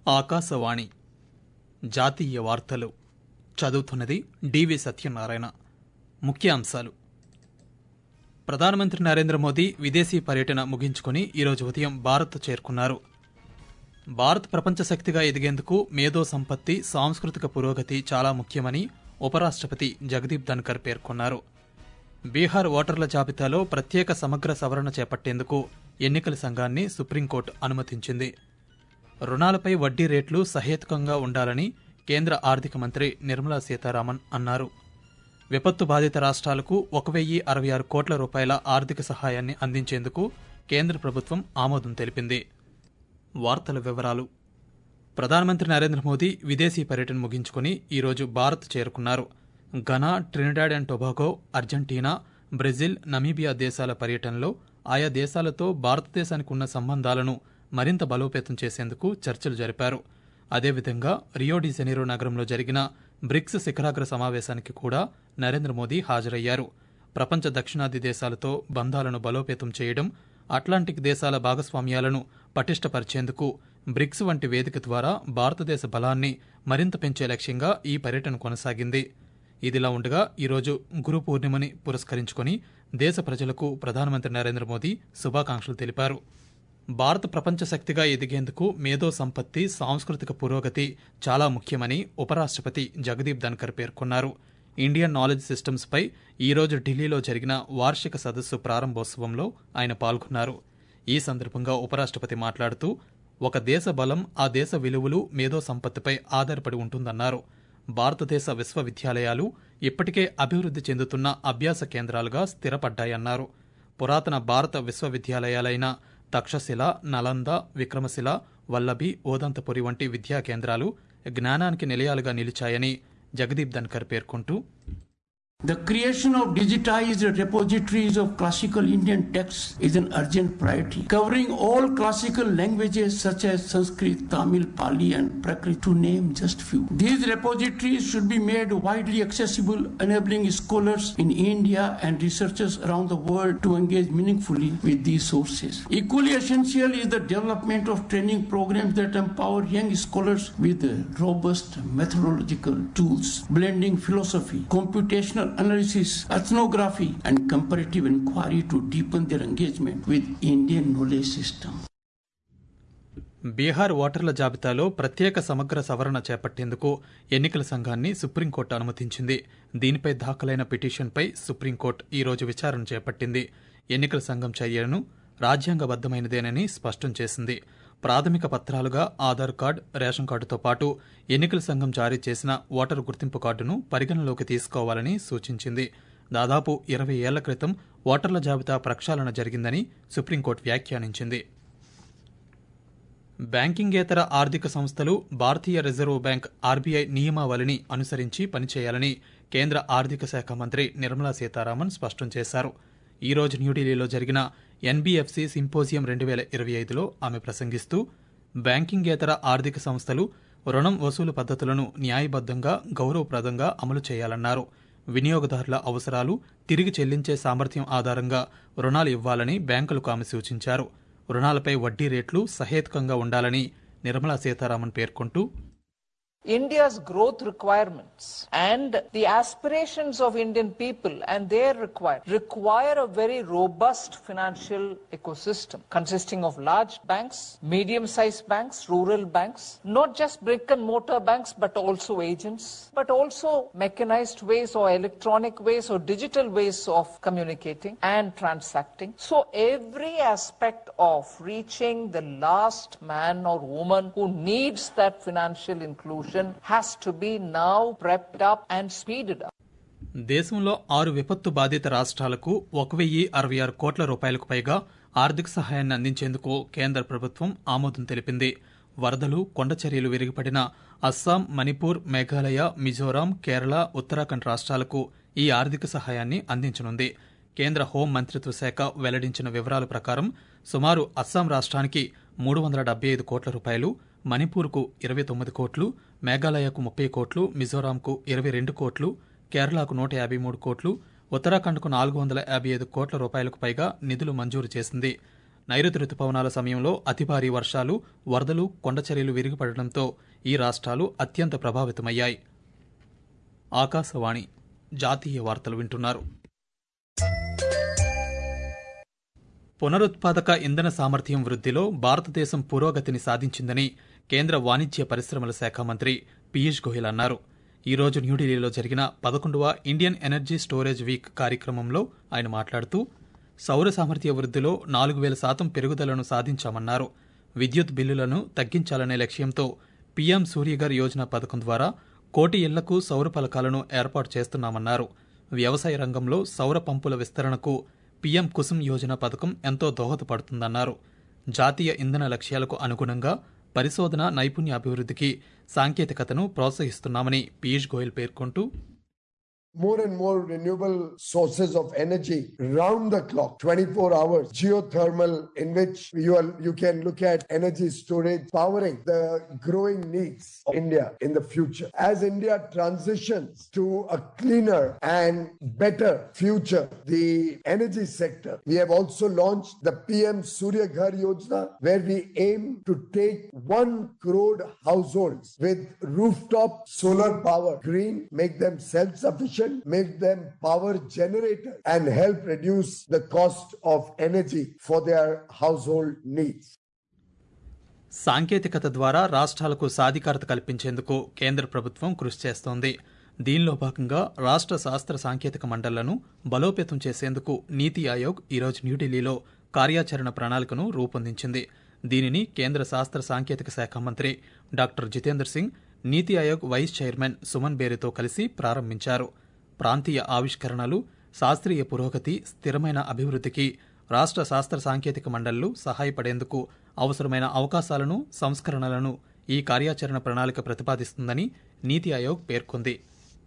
ఆకాశవాణి జాతీయ వార్తలు చదువుతున్నది డివి సత్యనారాయణ ముఖ్యాంశాలు ప్రధానమంత్రి నరేంద్ర మోదీ విదేశీ పర్యటన ముగించుకుని ఈరోజు ఉదయం భారత్ చేరుకున్నారు భారత్ ప్రపంచ శక్తిగా ఎదిగేందుకు మేధో సంపత్తి సాంస్కృతిక పురోగతి చాలా ముఖ్యమని ఉపరాష్ట్రపతి జగదీప్ ధన్కర్ పేర్కొన్నారు బీహార్ ఓటర్ల జాబితాలో ప్రత్యేక సమగ్ర సవరణ చేపట్టేందుకు ఎన్నికల సంఘాన్ని సుప్రీంకోర్టు అనుమతించింది రుణాలపై వడ్డీ రేట్లు సహేతుకంగా ఉండాలని కేంద్ర ఆర్థిక మంత్రి నిర్మలా సీతారామన్ అన్నారు విపత్తు బాధిత రాష్ట్రాలకు ఒక వెయ్యి అరవై ఆరు కోట్ల రూపాయల ఆర్థిక సహాయాన్ని అందించేందుకు కేంద్ర ప్రభుత్వం ఆమోదం తెలిపింది వార్తల వివరాలు ప్రధానమంత్రి నరేంద్ర మోదీ విదేశీ పర్యటన ముగించుకుని ఈరోజు భారత్ చేరుకున్నారు Ghana Trinidad and Tobago Argentina Brazil Namibia దేశాల పర్యటనలో ఆయా దేశాలతో భారతదేశానికి ఉన్న సంబంధాలను మరింత బలోపేతం చేసేందుకు చర్చలు జరిపారు అదేవిధంగా రియో డి జెనీరో నగరంలో జరిగిన బ్రిక్స్ శిఖరాగ్ర సమావేశానికి కూడా నరేంద్ర మోదీ హాజరయ్యారు ప్రపంచ దక్షిణాది దేశాలతో బంధాలను బలోపేతం చేయడం అట్లాంటిక్ దేశాల భాగస్వామ్యాలను పటిష్టపరిచేందుకు బ్రిక్స్ వంటి వేదిక ద్వారా భారతదేశ బలాన్ని మరింత పెంచే లక్ష్యంగా ఈ పర్యటన కొనసాగింది ఇదిలా ఉండగా ఈరోజు గురు పూర్ణిమని పురస్కరించుకొని దేశ ప్రజలకు ప్రధానమంత్రి నరేంద్ర మోదీ శుభాకాంక్షలు తెలిపారు భారత ప్రపంచ శక్తిగా ఎదిగేందుకు మేధో సంపత్తి సాంస్కృతిక పురోగతి చాలా ముఖ్యమని ఉపరాష్ట్రపతి జగదీప్ ధన్కర్ పేర్కొన్నారు ఇండియన్ నాలెడ్జ్ సిస్టమ్స్ పై ఈరోజు ఢిల్లీలో జరిగిన వార్షిక సదస్సు ప్రారంభోత్సవంలో ఆయన పాల్గొన్నారు ఈ సందర్భంగా ఉపరాష్ట్రపతి మాట్లాడుతూ ఒక దేశ బలం ఆ దేశ విలువలు మేధో సంపత్తిపై ఆధారపడి ఉంటుందన్నారు భారతదేశ విశ్వవిద్యాలయాలు ఇప్పటికే అభివృద్ధి చెందుతున్న అభ్యాస కేంద్రాలుగా స్థిరపడ్డాయన్నారు పురాతన భారత విశ్వవిద్యాలయాలైన తక్షశిల నలంద విక్రమశిల వల్లభి ఓదంతపురి వంటి విద్యా కేంద్రాలు జ్ఞానానికి నిలయాలుగా నిలిచాయని జగదీప్ ధన్కర్ పేర్కొంటూ The creation of digitized repositories of classical Indian texts is an urgent priority, covering all classical languages such as Sanskrit, Tamil, Pali, and Prakrit, to name just few. These repositories should be made widely accessible, enabling scholars in India and researchers around the world to engage meaningfully with these sources. Equally essential is the development of training programs that empower young scholars with robust methodological tools, blending philosophy, computational analysis, ethnography, and comparative inquiry to deepen their engagement with Indian knowledge system. Bihar ఓటర్ల జాబితాలో ప్రత్యేక సమగ్ర సవరణ చేపట్టేందుకు ఎన్నికల సంఘాన్ని supreme court అనుమతించింది దీనిపై దాఖలైన పిటిషన్పై సుప్రీంకోర్టు ఈ రోజు విచారణ చేపట్టింది ఎన్నికల సంఘం చర్యను రాజ్యాంగబద్దమైనదేనని స్పష్టం చేసింది ప్రాథమిక పత్రాలుగా ఆధార్ కార్డు రేషన్ కార్డుతో పాటు ఎన్నికల సంఘం జారీ చేసిన ఓటరు గుర్తింపు కార్డును పరిగణలోకి తీసుకోవాలని సూచించింది దాదాపు ఇరవై ఏళ్ల క్రితం ఓటర్ల జాబితా ప్రక్షాళన జరిగిందని సుప్రీంకోర్టు వ్యాఖ్యానించింది బ్యాంకింగేతర ఆర్థిక సంస్థలు భారతీయ రిజర్వ్ బ్యాంక్ ఆర్బీఐ నియమావళిని అనుసరించి పనిచేయాలని కేంద్ర ఆర్థిక శాఖ మంత్రి నిర్మలా సీతారామన్ స్పష్టం చేశారు ఈ రోజు న్యూఢిల్లీలో జరిగిన ఎన్బీఎఫ్సి సింపోజియం రెండు వేల ఇరవై ఐదులో ఆమె ప్రసంగిస్తూ బ్యాంకింగేతర ఆర్థిక సంస్థలు రుణం వసూలు పద్ధతులను న్యాయబద్దంగా గౌరవప్రదంగా అమలు చేయాలన్నారు వినియోగదారుల అవసరాలు తిరిగి చెల్లించే సామర్థ్యం ఆధారంగా రుణాలు ఇవ్వాలని బ్యాంకులకు ఆమె సూచించారు రుణాలపై వడ్డీ రేట్లు సహేతుకంగా ఉండాలని నిర్మలా సీతారామన్ పేర్కొంటూ India's growth requirements and the aspirations of Indian people and their requirements require a very robust financial ecosystem consisting of large banks, medium-sized banks, rural banks, not just brick and mortar banks but also agents, but also mechanized ways or electronic ways or digital ways of communicating and transacting. So every aspect of reaching the last man or woman who needs that financial inclusion has to be now prepped up and speeded up. దేశంలో ఆరు విపత్తు బాధిత రాష్ట్రాలకు ఒక వెయ్యి అరవై ఆరు కోట్ల రూపాయలకు పైగా ఆర్థిక సహాయాన్ని అందించేందుకు కేంద్ర ప్రభుత్వం ఆమోదం తెలిపింది వరదలు కొండచర్యలు విరిగిపడిన అస్సాం మణిపూర్ మేఘాలయ మిజోరాం కేరళ ఉత్తరాఖండ్ రాష్ట్రాలకు ఈ ఆర్థిక సహాయాన్ని అందించనుంది కేంద్ర హోం మంత్రిత్వ శాఖ వెల్లడించిన వివరాల ప్రకారం సుమారు అస్సాం రాష్ట్రానికి మూడు వందల డెబ్బై ఐదు కోట్ల రూపాయలు మణిపూర్కు ఇరవై తొమ్మిది కోట్లు మేఘాలయకు ముప్పై కోట్లు మిజోరాంకు ఇరవై రెండు కోట్లు కేరళకు నూట యాభై మూడు కోట్లు ఉత్తరాఖండ్కు నాలుగు వందల యాభై ఐదు కోట్ల రూపాయలకు పైగా నిధులు మంజూరు చేసింది నైరుతి రుతుపవనాల సమయంలో అతి భారీ వర్షాలు వరదలు కొండచర్యలు విరిగిపడడంతో ఈ రాష్ట్రాలు అత్యంత ప్రభావితమయ్యాయి ఆకాశవాణి జాతీయ వార్తలు వింటున్నారు పునరుత్పాదక ఇంధన సామర్థ్యం వృద్ధిలో భారతదేశం పురోగతిని సాధించిందని కేంద్ర వాణిజ్య పరిశ్రమల శాఖ మంత్రి పీయూష్ గోయల్ అన్నారు ఈ రోజు న్యూఢిల్లీలో జరిగిన పదకొండవ ఇండియన్ ఎనర్జీ స్టోరేజ్ వీక్ కార్యక్రమంలో ఆయన మాట్లాడుతూ సౌర సామర్థ్య వృద్ధిలో నాలుగు వేల శాతం పెరుగుదలను సాధించామన్నారు విద్యుత్ బిల్లులను తగ్గించాలనే లక్ష్యంతో పీఎం సూర్యగర్ యోజన పథకం ద్వారా కోటి ఇళ్లకు సౌర పలకాలను ఏర్పాటు చేస్తున్నామన్నారు వ్యవసాయ రంగంలో సౌర పంపుల విస్తరణకు పీఎం కుసుమ్ యోజన పథకం ఎంతో దోహదపడుతుందన్నారు జాతీయ ఇంధన లక్ష్యాలకు అనుగుణంగా పరిశోధన నైపుణ్య అభివృద్ధికి సాంకేతికతను ప్రోత్సహిస్తున్నామని పీయూష్ గోయల్ పేర్కొంటూ more and more renewable sources of energy round the clock 24 hours geothermal in which you are you can look at energy storage powering the growing needs of india in the future as india transitions to a cleaner and better future the energy sector we have also launched the pm surya ghar yojana where we aim to take 1 crore households with rooftop solar power green make them self sufficient make them power generators and help reduce the cost of energy for their household needs. సాంకేతికత ద్వారా రాష్ట్రాలకు సాధికారత కల్పించేందుకు కేంద్ర ప్రభుత్వం కృషి చేస్తోంది దీనిలో భాగంగా రాష్ట్ర శాస్త్ర సాంకేతిక మండళ్లను బలోపేతం చేసేందుకు నీతి ఆయోగ్ ఈరోజు న్యూఢిల్లీలో కార్యాచరణ ప్రణాళికను రూపొందించింది దీనిని కేంద్ర శాస్త్ర సాంకేతిక శాఖ మంత్రి doctor Jitender Singh Niti Aayog vice chairman Suman బేరితో కలిసి ప్రారంభించారు ప్రాంతీయ ఆవిష్కరణలు శాస్త్రీయ పురోగతి స్థిరమైన అభివృద్ధికి రాష్ట్ర శాస్త్ర సాంకేతిక మండళ్లు సహాయపడేందుకు అవసరమైన అవకాశాలను సంస్కరణలను ఈ కార్యాచరణ ప్రణాళిక ప్రతిపాదిస్తుందని నీతి ఆయోగ్ పేర్కొంది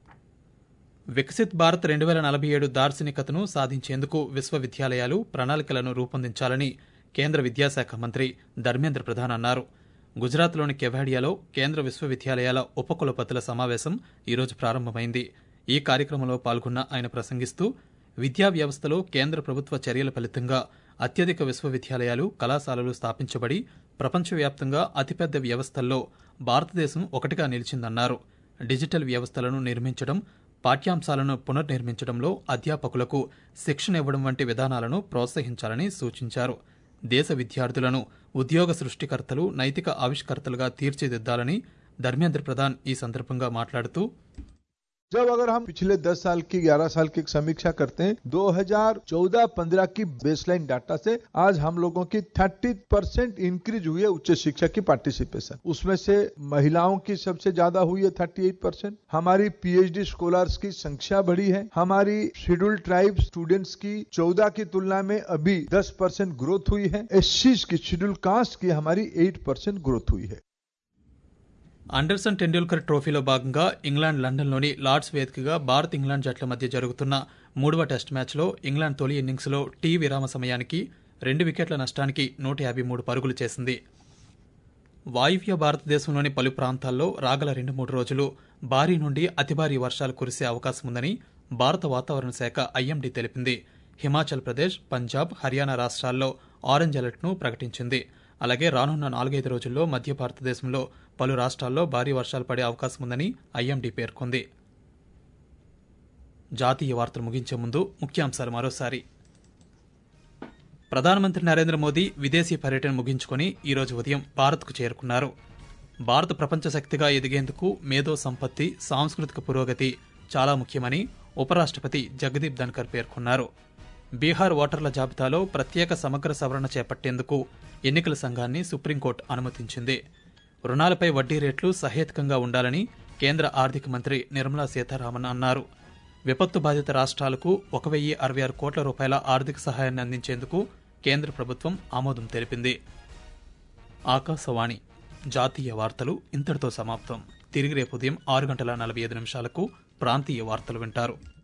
వికసిత్ భారత్ రెండు వేల నలభై ఏడు దార్శనికతను సాధించేందుకు విశ్వవిద్యాలయాలు ప్రణాళికలను రూపొందించాలని కేంద్ర విద్యాశాఖ మంత్రి ధర్మేంద్ర ప్రధాన్ అన్నారు గుజరాత్లోని కెవాడియాలో కేంద్ర విశ్వవిద్యాలయాల ఉపకులపతుల సమావేశం ఈరోజు ప్రారంభమైంది ఈ కార్యక్రమంలో పాల్గొన్న ఆయన ప్రసంగిస్తూ విద్యా వ్యవస్థలో కేంద్ర ప్రభుత్వ చర్యల ఫలితంగా అత్యధిక విశ్వవిద్యాలయాలు కళాశాలలు స్థాపించబడి ప్రపంచవ్యాప్తంగా అతిపెద్ద వ్యవస్థల్లో భారతదేశం ఒకటిగా నిలిచిందన్నారు డిజిటల్ వ్యవస్థలను నిర్మించడం పాఠ్యాంశాలను పునర్నిర్మించడంలో అధ్యాపకులకు శిక్షణ ఇవ్వడం వంటి విధానాలను ప్రోత్సహించాలని సూచించారు దేశ విద్యార్థులను ఉద్యోగ సృష్టికర్తలు నైతిక ఆవిష్కర్తలుగా తీర్చిదిద్దాలని ధర్మేంద్ర ప్రధాన్ ఈ సందర్భంగా మాట్లాడుతూ जब अगर हम पिछले 10 साल की 11 साल की एक समीक्षा करते हैं 2014-15 की बेसलाइन डाटा से आज हम लोगों की 30 परसेंट इंक्रीज हुई है उच्च शिक्षा की पार्टिसिपेशन उसमें से महिलाओं की सबसे ज्यादा हुई है 38 परसेंट हमारी पीएचडी स्कॉलर्स की संख्या बढ़ी है हमारी शेड्यूल ट्राइब स्टूडेंट्स की 14 की तुलना में अभी 10 परसेंट ग्रोथ हुई है एस की शेड्यूल कास्ट की हमारी 8 परसेंट ग्रोथ हुई है అండర్సన్ టెండూల్కర్ ట్రోఫీలో భాగంగా ఇంగ్లాండ్ లండన్లోని లార్డ్స్ వేదికగా భారత్ ఇంగ్లాండ్ జట్ల మధ్య జరుగుతున్న మూడవ టెస్ట్ మ్యాచ్లో ఇంగ్లాండ్ తొలి ఇన్నింగ్స్లో టీ విరామ సమయానికి రెండు వికెట్ల నష్టానికి నూట యాభై మూడు పరుగులు చేసింది వాయువ్య భారతదేశంలోని పలు ప్రాంతాల్లో రాగల రెండు మూడు రోజులు భారీ నుండి అతి భారీ వర్షాలు కురిసే అవకాశం ఉందని భారత వాతావరణ శాఖ ఐఎండీ తెలిపింది హిమాచల్ ప్రదేశ్ పంజాబ్ హర్యానా రాష్ట్రాల్లో ఆరెంజ్ అలర్ట్ను ప్రకటించింది అలాగే రానున్న నాలుగైదు రోజుల్లో మధ్య భారతదేశంలో పలు రాష్ట్రాల్లో భారీ వర్షాలు పడే అవకాశం ఉందని ఐఎండీ పేర్కొంది జాతీయ వార్తలు ముగించే ముందు ముఖ్యాంశాలు మరోసారి ప్రధానమంత్రి నరేంద్ర మోదీ విదేశీ పర్యటన ముగించుకొని ఈరోజు ఉదయం భారత్కు చేరుకున్నారు భారత ప్రపంచ శక్తిగా ఎదిగేందుకు మేధో సంపత్తి సాంస్కృతిక పురోగతి చాలా ముఖ్యమని ఉపరాష్ట్రపతి జగదీప్ ధన్కర్ పేర్కొన్నారు బీహార్ ఓటర్ల జాబితాలో ప్రత్యేక సమగ్ర సవరణ చేపట్టేందుకు ఎన్నికల సంఘాన్ని సుప్రీంకోర్టు అనుమతించింది రుణాలపై వడ్డీ రేట్లు సహేతుకంగా ఉండాలని కేంద్ర ఆర్థిక మంత్రి నిర్మలా సీతారామన్ అన్నారు విపత్తు బాధిత రాష్ట్రాలకు ఒక వెయ్యి అరవై ఆరు కోట్ల రూపాయల ఆర్థిక సహాయాన్ని అందించేందుకు కేంద్ర ప్రభుత్వం ఆమోదం తెలిపింది ఆకాశవాణి జాతీయ వార్తలు ఇంతటితో సమాప్తం తిరిగి రేపు ఉదయం ఆరు గంటల నలభై ఐదు నిమిషాలకు ప్రాంతీయ వార్తలు వింటారు